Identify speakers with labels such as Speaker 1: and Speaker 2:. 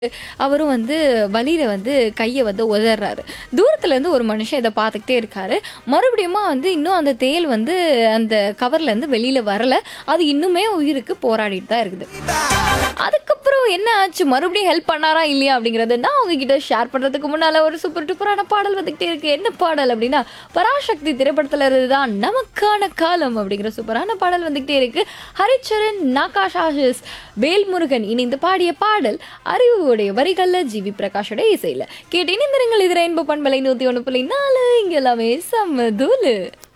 Speaker 1: அவரும் வந்து வலியில வந்து கையை வந்து உதறாரு தூரத்துல இருந்து ஒரு மனுஷன் இதை பார்த்துக்கிட்டே இருக்காரு மறுபடியுமா வந்து இன்னும் அந்த தேல் வந்து அந்த கவர்ல இருந்து வெளியில வரல அது இன்னுமே உயிருக்கு போராடிட்டு தான் இருக்குது அதுக்கப்புறம் என்ன ஆச்சு மறுபடியும் ஹெல்ப் பண்ணாரா இல்லையா அப்படிங்கறத நான் உங்ககிட்ட ஷேர் பண்றதுக்கு முன்னால ஒரு சூப்பர் டூப்பரான பாடல் வந்துகிட்டே இருக்கு என்ன பாடல் அப்படின்னா பராசக்தி திரைப்படத்துல இருந்துதான் நமக்கான காலம் அப்படிங்கிற சூப்பரான பாடல் வந்துகிட்டே இருக்கு ஹரிச்சரன் நாகாஷ் ஆஷிஸ் வேல்முருகன் இணைந்து பாடிய பாடல் அறிவுடைய வரிகள்ல ஜிவி பிரகாஷோட இசையில கேட்டு இணைந்திருங்கள் இது ரெயின்போ பண்பலை நூத்தி ஒன்று புள்ளி நாலு இங்க எல்லாமே செம்ம தூளு